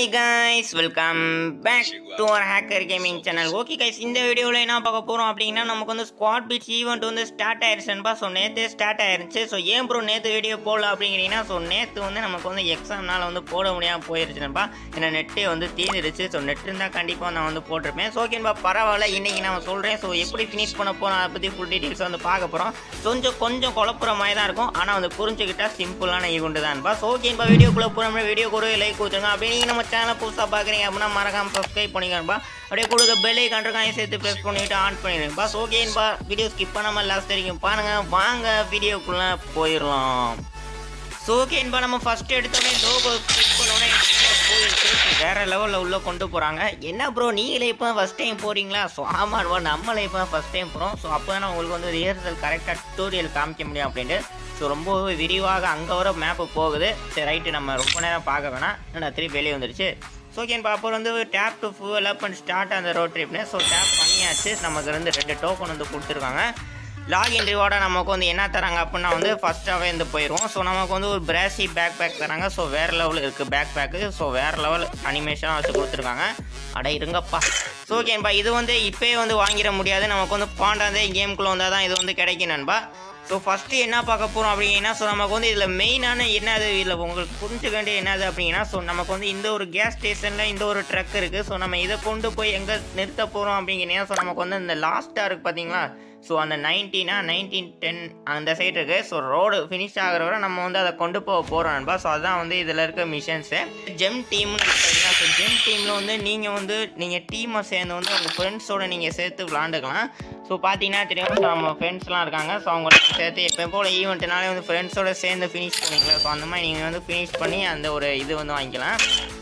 Guys welcome back to our hacker gaming channel okay guys இந்த வீடியோவில் என்ன பார்க்க போகிறோம் அப்படின்னா நமக்கு வந்து ஸ்குவாட் பீச் ஈவெண்ட் வந்து ஸ்டார்ட் ஆயிருச்சுன்பா ஸோ நேற்று ஸ்டார்ட் ஆயிருச்சு ஸோ ஏன் ப்ரோ நேற்று வீடியோ போடல அப்படிங்கிறீங்கன்னா ஸோ நேற்று வந்து நமக்கு வந்து எக்ஸாம்னால வந்து போட முடியாமல் போயிருச்சுனப்பா ஏன்னா நெட்டே வந்து தீர்ந்துருச்சு ஸோ நெட் இருந்தால் கண்டிப்பாக நான் வந்து போட்டிருப்பேன் ஸோ ஓகேன்பா பரவாயில்ல இன்றைக்கி நான் சொல்கிறேன் ஸோ எப்படி ஃபினிஷ் பண்ண போகிறோம் அதை பற்றி ஃபுல் டீட்டெயில்ஸ் வந்து பார்க்க போகிறோம் கொஞ்சம் கொஞ்சம் குழப்புற மாதிரி தான் இருக்கும் ஆனால் வந்து புரிஞ்சுக்கிட்டா சிம்பிளான ஈவெண்ட் தான்ப்பா ஸோ ஓகேன்பா வீடியோக்குள்ளே போகிற வீடியோ கூட லைக் கொடுத்துருங்க அப்படியே நீங்கள் நம்ம சேனலை புதுசாக பார்க்குறீங்க அப்படின்னா மறக்காம சப்ஸ்கிரைப் பண்ணிக்கணும்பா அப்படியே கொடுக்க பெல் ஐக்கான் சேர்த்து ப்ரெஸ் பண்ணிவிட்டு ஆன் பண்ணிடுங்கப்பா ஸோ ஓகேன்பா வீடியோ ஸ்கிப் பண்ணாமல் லாஸ்ட் வரைக்கும் பாருங்கள் வாங்க வீடியோக்குள்ளே போயிடலாம் ஸோ ஓகேன்பா நம்ம ஃபஸ்ட் எடுத்தோடனே லோகோ கிளிக் பண்ணோடனே போயிருக்கு வேற லெவலில் உள்ளே கொண்டு போகிறாங்க என்ன ப்ரோ நீங்களே இப்போ ஃபஸ்ட் டைம் போகிறீங்களா ஸோ ஆமாம்ப்பா நம்மளே இப்போ ஃபஸ்ட் டைம் போகிறோம் ஸோ அப்போ தான் உங்களுக்கு வந்து ரிஹர்சல் கரெக்டாக டியூட்டோரியல் காமிக்க முடியும் அப்படின்ட்டு ஸோ ரொம்ப விரிவாக அங்கே வர மேப்பு போகுது சரி ரைட்டு நம்ம ரொம்ப நேரம் பார்க்க வேணாம் என்னடா திருப்பி வெளியே வந்துருச்சு ஸோ ஓகேன்பா அப்புறம் வந்து tap to full up and start அந்த ரோட் ட்ரிப்னு ஸோ டேப் பண்ணியாச்சு நமக்கு வந்து ரெண்டு டோக்கன் வந்து கொடுத்துருக்காங்க லாகின் ரிவார்டாக நமக்கு வந்து என்ன தராங்க அப்படின்னா வந்து ஃபஸ்ட்டாகவே வந்து போயிடுவோம் ஸோ நமக்கு வந்து ஒரு பிராசி பேக் பேக் தராங்க ஸோ வேறு லெவல் இருக்குது பேக் பேக்கு ஸோ வேறு லெவல் அனிமேஷனாக வச்சு கொடுத்துருக்காங்க அட இருங்கப்பா ஸோ ஓகேன்பா இது வந்து இப்போயே வந்து வாங்கிட முடியாது நமக்கு வந்து பாண்டாந்தே கேமுக்குள்ளே வந்தால் தான் இது வந்து கிடைக்கும் நண்பா ஸோ ஃபஸ்ட்டு என்ன பார்க்க போகிறோம் அப்படிங்கன்னா ஸோ நமக்கு வந்து இதில் மெயினான என்னது இதில் உங்களுக்கு புரிஞ்சுக்க வேண்டிய என்னது அப்படின்னா ஸோ நமக்கு வந்து இந்த ஒரு கேஸ் ஸ்டேஷனில் இந்த ஒரு ட்ரக் இருக்குது ஸோ நம்ம இதை கொண்டு போய் எங்கே நிறுத்த போகிறோம் அப்படிங்கிறீங்கன்னா ஸோ நமக்கு வந்து இந்த லாஸ்ட்டாக இருக்குது பார்த்தீங்களா ஸோ அந்த நைன்டீனா நைன்டீன் டென் அந்த சைடு இருக்குது ஸோ ரோடு ஃபினிஷ் ஆகிற வரை நம்ம வந்து அதை கொண்டு போக போகிறோம் நண்பா ஸோ அதுதான் வந்து இதில் இருக்க மிஷன்ஸு ஜெம் டீம்னு பார்த்தீங்கன்னா ஸோ ஜெம் டீமில் வந்து நீங்கள் வந்து நீங்கள் டீமை சேர்ந்து வந்து உங்கள் ஃப்ரெண்ட்ஸோடு நீங்கள் சேர்த்து விளாண்டுக்கலாம் ஸோ பார்த்தீங்கன்னா தெரியும் ஸோ நம்ம ஃப்ரெண்ட்ஸ்லாம் இருக்காங்க ஸோ அவங்கள சேர்த்து எப்போ போல் ஈவெண்ட்னாலே வந்து ஃப்ரெண்ட்ஸோட சேர்ந்து ஃபினிஷ் பண்ணிக்கலாம் ஸோ அந்த மாதிரி நீங்கள் வந்து ஃபினிஷ் பண்ணி அந்த ஒரு இது வந்து வாங்கிக்கலாம்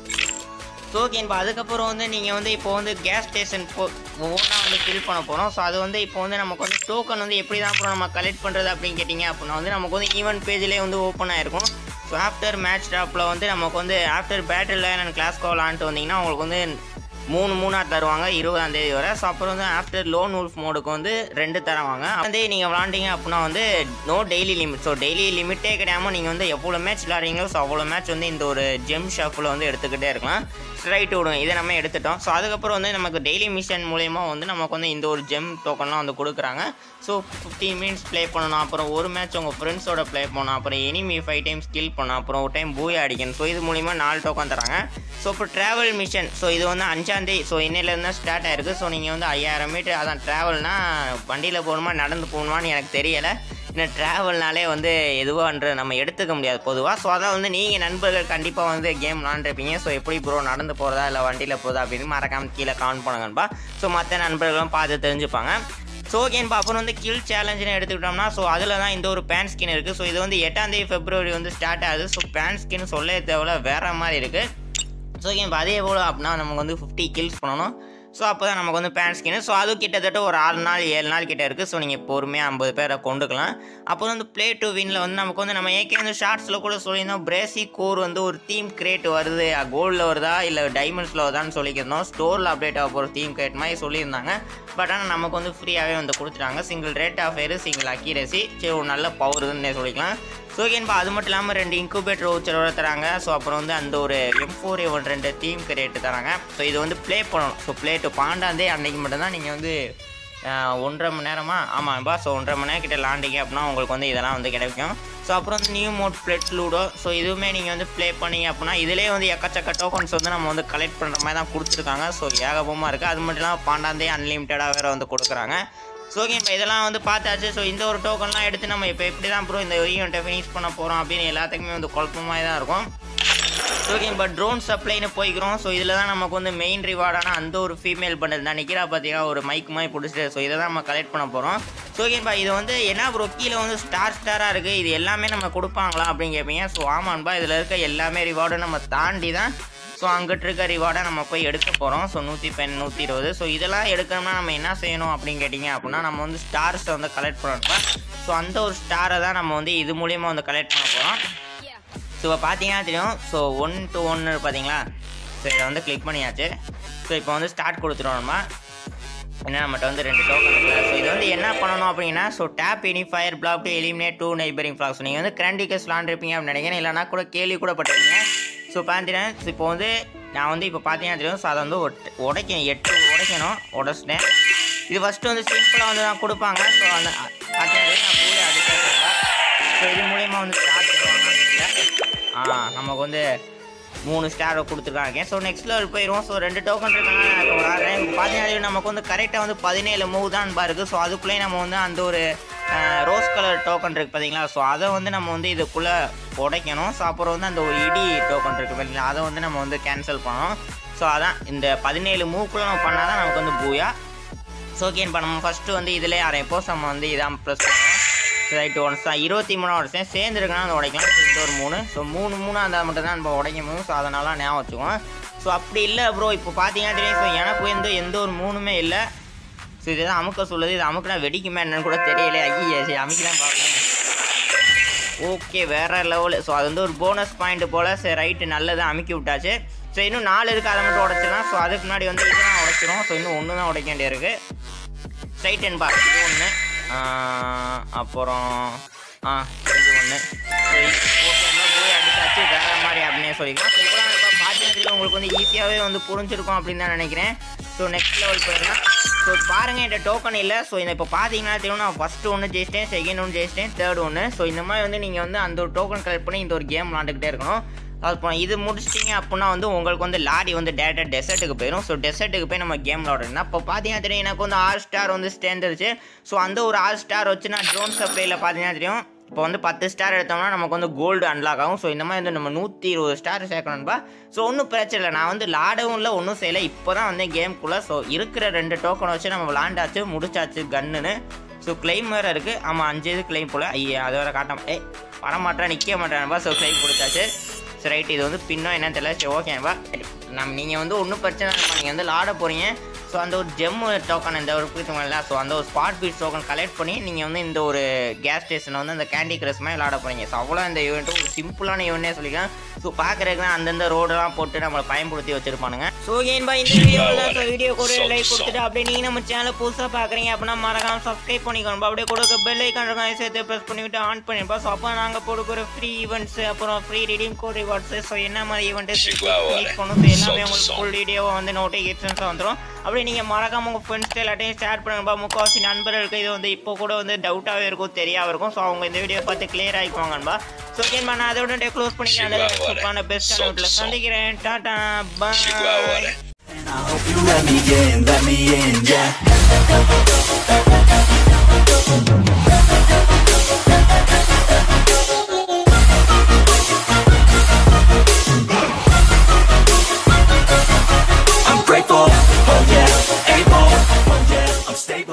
ஸோ ஓகேப்பா அதுக்கப்புறம் வந்து நீங்கள் வந்து இப்போ வந்து கேஸ் ஸ்டேஷன் போ ஒவ்வொன்றா வந்து ஃபில் பண்ண போகிறோம் ஸோ அது வந்து இப்போ வந்து நமக்கு வந்து டோக்கன் வந்து எப்படி தான் அப்புறம் நம்ம கலெக்ட் பண்ணுறது அப்படின்னு கேட்டிங்க அப்படின்னா வந்து நமக்கு வந்து ஈவெண்ட் பேஜ்லேயே வந்து ஓப்பன் ஆயிருக்கும் ஸோ ஆஃப்டர் மேட்ச் ட்ராப்பில் வந்து நமக்கு வந்து ஆஃப்டர் பேட்டில் நான் கிளாஸ் கோலான்ட்டு வந்தீங்கன்னா உங்களுக்கு வந்து மூணு மூணாக தருவாங்க இருபதாம் தேதி வரை ஸோ அப்புறம் வந்து ஆஃப்டர் லோன் உல்ஃப் மோடுக்கு வந்து ரெண்டு தருவாங்க அதே நீங்கள் விளாண்டிங்க அப்படின்னா வந்து no daily limit so daily லிமிட்டே கிடையாமல் நீங்கள் வந்து எவ்வளோ மேட்ச் விளாட்றீங்களோ ஸோ அவ்வளோ மேட்ச் வந்து இந்த ஒரு ஜெம் ஷாப்பில் வந்து எடுத்துக்கிட்டே இருக்கலாம் ஸ்ட்ரைட் விடும் இதை நம்ம எடுத்துட்டோம் ஸோ அதுக்கப்புறம் வந்து நமக்கு டெய்லி மிஷன் மூலயமா வந்து நமக்கு வந்து இந்த ஒரு ஜெம் டோக்கன்லாம் வந்து கொடுக்குறாங்க ஸோ ஃபிஃப்டீன் மினிட்ஸ் ப்ளே பண்ணணும் அப்புறம் ஒரு மேட்ச் உங்கள் ஃப்ரெண்ட்ஸோட ப்ளே பண்ணணும் அப்புறம் எனிமி ஃபைவ் டைம்ஸ் கில் பண்ணணும் அப்புறம் ஒரு டைம் பூய் அடிக்கணும் ஸோ இது மூலிமா நாலு டோக்கன் தராங்க ஸோ இப்போ ட்ராவல் மிஷன் ஸோ இது வந்து அஞ்சாந்தேதி ஸோ இன்னிலேருந்து தான் ஸ்டார்ட் ஆயிருக்கு ஸோ நீங்கள் வந்து ஐயாயிரம் மீட்டர் அதான் ட்ராவல்னா வண்டியில் போகணுமா நடந்து போகணுமான்னு எனக்கு தெரியலை இந்த ட்ராவல்னாலே வந்து எதுவான்ற நம்ம எடுத்துக்க முடியாது பொதுவாக ஸோ அதான் வந்து நீங்கள் நண்பர்கள் கண்டிப்பாக வந்து கேம் விளாண்டுருப்பீங்க ஸோ எப்படி ப்ரோ நடந்து போகிறதா இல்லை வண்டியில் போகிறதா அப்படின்னு மறக்காமல் கீழே கமெண்ட் பண்ணுங்கப்பா ஸோ மற்ற நண்பர்களும் பார்த்து தெரிஞ்சுப்பாங்க ஸோ ஓகேன்பா அப்புறம் வந்து கில் சேலஞ்சுன்னு எடுத்துக்கிட்டோம்னா ஸோ அதில் தான் இந்த ஒரு பேன் ஸ்கின் இருக்குது ஸோ இது வந்து எட்டாம் தேதி பிப்ரவரி வந்து ஸ்டார்ட் ஆகுது ஸோ பேன் ஸ்கின் சொல்ல தேவையில்ல வேறு மாதிரி இருக்குது ஸோ ஓகேப்பா அதே போல் அப்படின்னா நமக்கு வந்து ஃபிஃப்டி கில்ஸ் பண்ணணும் ஸோ அப்போ தான் நமக்கு வந்து பேண்ட் ஸ்கின்னு ஸோ அதுவும் கிட்டத்தட்ட ஒரு ஆறு நாள் ஏழு நாள் கிட்ட இருக்குது ஸோ நீங்கள் பொறுமையாக ஐம்பது பேரை கொண்டுக்கலாம் அப்புறம் வந்து ப்ளே டு வினில் வந்து நமக்கு வந்து நம்ம ஏற்கனவே வந்து ஷார்ட்ஸில் கூட சொல்லியிருந்தோம் பிரேசி கோர் வந்து ஒரு தீம் கிரியேட் வருது கோல்டில் வருதா இல்லை டைமண்ட்ஸில் வருதான்னு சொல்லியிருந்தோம் ஸ்டோரில் அப்டேட் ஆக போகிற தீம் கிரியேட் மாதிரி சொல்லியிருந்தாங்க பட் ஆனால் நமக்கு வந்து ஃப்ரீயாகவே வந்து கொடுத்துட்டாங்க சிங்கிள் ரேட் ஆஃப் ஏரு சிங்கிள் அக்கீரசி சரி ஒரு நல்ல பவர்னு சொல்லிக்கலாம் ஸோ ஓகேன்பா அது மட்டும் இல்லாமல் ரெண்டு இன்குபேட்டர் வவுச்சரோட தராங்க ஸோ அப்புறம் வந்து அந்த ஒரு எம் ஃபோர் ஒன் ரெண்டு டீம் கிரியேட் தராங்க ஸோ இது வந்து ப்ளே பண்ணணும் ஸோ ப்ளே டு பாண்டாந்தே அன்னைக்கு மட்டும்தான் நீங்கள் வந்து ஒன்றரை மணி நேரமா ஆமாம்பா ஸோ ஒன்றரை மணி நேரம் கிட்ட லாண்டிங்க அப்படின்னா உங்களுக்கு வந்து இதெல்லாம் வந்து கிடைக்கும் ஸோ அப்புறம் வந்து நியூ மோட் பிளெட் லூடோ ஸோ இதுவுமே நீங்கள் வந்து ப்ளே பண்ணீங்க அப்படின்னா இதிலே வந்து எக்கச்சக்க டோக்கன்ஸ் வந்து நம்ம வந்து கலெக்ட் பண்ணுற மாதிரி தான் கொடுத்துருக்காங்க ஸோ ஏகபமாக இருக்குது அது மட்டும் இல்லாமல் பாண்டாந்தே அன்லிமிட்டடாக வேறு வந்து கொடுக்குறாங்க ஸோ ஓகே இப்போ இதெல்லாம் வந்து பார்த்தாச்சு ஸோ இந்த ஒரு டோக்கன்லாம் எடுத்து நம்ம இப்போ எப்படி தான் ப்ரோ இந்த ஈவெண்ட்டை ஃபினிஷ் பண்ண போகிறோம் அப்படின்னு எல்லாத்துக்குமே வந்து குழப்பமாக தான் இருக்கும் ஸோ ஓகே இப்போ ட்ரோன் சப்ளைன்னு போய்க்கிறோம் ஸோ இதில் தான் நமக்கு வந்து மெயின் ரிவார்டான அந்த ஒரு ஃபீமேல் பண்டல் தான் நிற்கிறா பார்த்தீங்கன்னா ஒரு மைக் மாதிரி பிடிச்சிட்டு ஸோ இதை தான் நம்ம கலெக்ட் பண்ண போகிறோம் ஸோ ஓகேப்பா இது வந்து என்ன ப்ரோ கீழே வந்து ஸ்டார் ஸ்டாராக இருக்குது இது எல்லாமே நம்ம கொடுப்பாங்களா அப்படின்னு கேட்பீங்க ஸோ ஆமான்பா இதில் இருக்க எல்லாமே ரிவார்டும் நம்ம தாண்டி தான் ஸோ அங்கிட்டு இருக்க ரிவார்டை நம்ம போய் எடுக்க போகிறோம் ஸோ நூற்றி பென் நூற்றி இருபது ஸோ இதெல்லாம் எடுக்கணும்னா நம்ம என்ன செய்யணும் அப்படின்னு கேட்டிங்க அப்படின்னா நம்ம வந்து ஸ்டார்ஸை வந்து கலெக்ட் பண்ணணும் ஸோ அந்த ஒரு ஸ்டாரை தான் நம்ம வந்து இது மூலியமாக வந்து கலெக்ட் பண்ண போகிறோம் ஸோ இப்போ பார்த்தீங்கன்னா தெரியும் ஸோ ஒன் டு ஒன்று பார்த்தீங்களா ஸோ இதை வந்து கிளிக் பண்ணியாச்சு ஸோ இப்போ வந்து ஸ்டார்ட் கொடுத்துருவோம் நம்ம ஏன்னா நம்மகிட்ட வந்து ரெண்டு டோக்கன் இருக்குது ஸோ இது வந்து என்ன பண்ணணும் அப்படின்னா so tap any fire block to eliminate two neighboring blocks நீங்கள் வந்து கிராண்டிகஸ் விளாண்டுருப்பீங்க அப்படின்னு நினைக்கிறேன் இல்லைனா கூட கேள்வி கூட பட்டிருக்கீங்க ஸோ பார்த்தீங்கன்னா இப்போ வந்து நான் வந்து இப்போ பார்த்தீங்கன்னா தெரியும் ஸோ அதை வந்து ஒட்- உடைக்கணும் எட்டு உடைக்கணும் உடச்சிட்டேன் இது ஃபஸ்ட்டு வந்து சிம்பிளாக வந்து தான் கொடுப்பாங்க ஸோ அந்த பார்த்தீங்கன்னா தெரியும், நான் பூலை அடிக்கிறேன் ஸோ இது மூலயமா வந்து ஸ்டார்ட் பண்ணுவாங்க ஆ நமக்கு வந்து மூணு ஸ்டார் கொடுத்துருக்காங்க ஸோ நெக்ஸ்ட் லெவல் போயிடுவோம் ஸோ ரெண்டு டோக்கன் இருக்காங்க நான் இப்போ விளாட்றேன் இப்போ பார்த்தீங்கன்னா நமக்கு வந்து கரெக்டாக வந்து பதினேழு மூவ் தான் பாருக்கு ஸோ அதுக்குள்ளேயே நம்ம வந்து அந்த ஒரு ரோஸ் கலர் டோக்கன் இருக்குது பார்த்தீங்களா ஸோ அதை வந்து நம்ம வந்து இதுக்குள்ளே உடைக்கணும் ஸோ அப்புறம் வந்து அந்த ஒரு இடி டோக்கன் இருக்குது பார்த்தீங்களா அதை வந்து நம்ம வந்து கேன்சல் பண்ணணும் ஸோ அதான் இந்த பதினேழு மூவ்க்குள்ளே நம்ம பண்ணால் தான் நமக்கு வந்து பூயா ஸோ ஓகேன்னு பண்ணணும் ஃபஸ்ட்டு வந்து இதில் அரை போஸ் நம்ம வந்து இதான் ப்ரெஸ் பண்ணுவோம் ரைட் ஒன்ஸ் தான் இருபத்தி மூணு வருஷம் சேர்ந்துருக்குன்னா அந்த உடைக்கலாம் ஸோ இது ஒரு மூணு ஸோ மூணு மூணு அந்த மட்டும் தான் நம்ம உடைக்க முடியும் ஸோ அதனால ஞாபகம் வச்சுக்குவோம் ஸோ அப்படி இல்லை ப்ரோ இப்போ பார்த்தீங்கன்னா தெரியும் ஸோ எனக்கு வந்து எந்த ஒரு மூணுமே இல்லை ஸோ இதுதான் அமுக்க சொல்லுது இது அமுக்குனா வெடிக்குமே என்னன்னு கூட தெரியல ஐயே சரி அமைக்கலாம் பார்க்கலாம் ஓகே வேற லெவலு ஸோ அது வந்து ஒரு போனஸ் பாயிண்ட் போல் சரி ரைட்டு நல்லதாக அமுக்கி விட்டாச்சு ஸோ இன்னும் நாலு இருக்குது அதை மட்டும் உடச்சிடலாம் ஸோ அதுக்கு முன்னாடி வந்து இதெல்லாம் உடைச்சிரும் ஸோ இன்னும் ஒன்று தான் உடைக்க வேண்டியிருக்கு ஸ்ட்ரைட் அண்ட் பார் இது ஒன்று அப்புறம் ஆ இது ஒன்று ஓகேங்களா போய் அடிச்சாச்சு வேற மாதிரி அப்படின்னே சொல்லிக்கலாம் ஸோ இப்போலாம் இப்போ பார்த்தீங்கன்னா உங்களுக்கு வந்து ஈஸியாகவே வந்து புரிஞ்சிருக்கும் அப்படின்னு தான் நினைக்கிறேன் ஸோ நெக்ஸ்ட் லெவல் போயிடலாம் ஸோ பாருங்கள் என்கிட்ட டோக்கன் இல்லை ஸோ இந்த இப்போ பார்த்தீங்கன்னா தெரியும் நான் ஃபஸ்ட்டு ஒன்று ஜெயிச்சிட்டேன் செகண்ட் ஒன்று ஜெயிச்சிட்டேன் தேர்ட் ஒன்று ஸோ இந்த மாதிரி வந்து நீங்கள் வந்து அந்த ஒரு டோக்கன் கலெக்ட் பண்ணி இந்த ஒரு கேம் விளாண்டுக்கிட்டே இருக்கணும் அப்போ இது முடிச்சிட்டிங்க அப்படின்னா வந்து உங்களுக்கு வந்து லாரி வந்து டேரெக்டாக டெசர்ட்டுக்கு போயிடும் ஸோ டெசர்ட்டுக்கு போய் நம்ம கேம் விளாடுறோம் இப்போ பார்த்தீங்கன்னா தெரியும் எனக்கு வந்து ஆறு ஸ்டார் வந்து சேர்ந்துருச்சு ஸோ அந்த ஒரு ஆறு ஸ்டார் வச்சு நான் ட்ரோன் சப்ளையில் பார்த்தீங்கன்னா தெரியும் இப்போ வந்து பத்து ஸ்டார் எடுத்தோம்னா நமக்கு வந்து கோல்டு அன்லாக் ஆகும் ஸோ இந்த மாதிரி வந்து நம்ம நூற்றி இருபது ஸ்டார் சேர்க்கணும்பா ஸோ ஒன்றும் பிரச்சனை இல்லை நான் வந்து லாடவும் இல்லை ஒன்றும் செய்யலை இப்போ தான் வந்து கேம்குள்ளே ஸோ இருக்கிற ரெண்டு டோக்கனை வச்சு நம்ம விளாண்டாச்சு முடிச்சாச்சு கன்னுன்னு ஸோ கிளைம் வேறு இருக்குது ஆமாம் அஞ்சு இது கிளைம் போல் ஐயா அது வேறு காட்டாம ஏ வரமாட்டேன் நிற்க மாட்டேன்பா ஸோ கிளைம் கொடுத்தாச்சு சரி ரைட் இது வந்து பின்னோ என்னன்னு தெரியல சரி ஓகேப்பா நம்ம நீங்கள் வந்து ஒன்றும் பிரச்சனை இல்லை நீங்கள் வந்து லாட போகிறீங்க ஸோ அந்த ஒரு ஜெம்மு டோக்கன் இந்த ஒரு இருக்குங்களா ஸோ அந்த ஒரு ஸ்பாட் பீட் டோக்கன் கலெக்ட் பண்ணி நீங்கள் வந்து இந்த ஒரு கேஸ் ஸ்டேஷனை வந்து அந்த கேண்டி கிரஸ் மாதிரி விளாட போகிறீங்க ஸோ அவ்வளோ இந்த ஈவெண்ட்டும் ஒரு சிம்பிளான ஈவெண்ட்டே சொல்லிக்கலாம் ஸோ பார்க்குறதுக்கு அந்தந்த ரோடெல்லாம் போட்டு நம்மளை பயன்படுத்தி வச்சிருப்பானுங்க ஸோ ஏன்பா இந்த வீடியோ தான் ஸோ வீடியோ கூட லைக் கொடுத்துட்டு அப்படியே நீங்கள் நம்ம சேனல் புதுசாக பார்க்குறீங்க அப்படின்னா மறக்காம சப்ஸ்கிரைப் பண்ணிக்கணும் அப்படியே கொடுக்க பெல் ஐக்கான் இருக்கும் சேர்த்து ப்ரெஸ் பண்ணிவிட்டு ஆன் பண்ணிப்பா ஸோ அப்போ நாங்கள் கொடுக்குற ஃப்ரீ ஈவெண்ட்ஸ் அப்புறம் free redeem code rewards so என்ன மாதிரி ஈவெண்ட்ஸ் கிளிக் பண்ணும் ஸோ எல்லாமே உங்களுக்கு ஃபுல் வீடியோவை வந்து நோட்டிஃபிகேஷன்ஸாக வந்துடும் அப்படியே நீங்கள் மறக்காம உங்கள் ஃப்ரெண்ட்ஸ் எல்லாத்தையும் ஷேர் பண்ணுங்கப்பா முக்கால்வாசி நண்பர்களுக்கு இது வந்து இப்போ கூட வந்து டவுட்டாகவே இருக்கும் தெரியாம இருக்கும் ஸோ அவங்க இந்த வீடியோ பார்த்து கிளியர் ஆகிக்குவாங்கன்பா ஸோ ஏன்பா நான் அதோட க்ளோஸ் பண்ணிக்கிறேன் சூப்பரான பெஸ்ட் வீட்டில் சந்திக்கிறேன் tata bye And I hope you let me in, let me in, yeah. I'm grateful, oh yeah, able, oh yeah, I'm stable.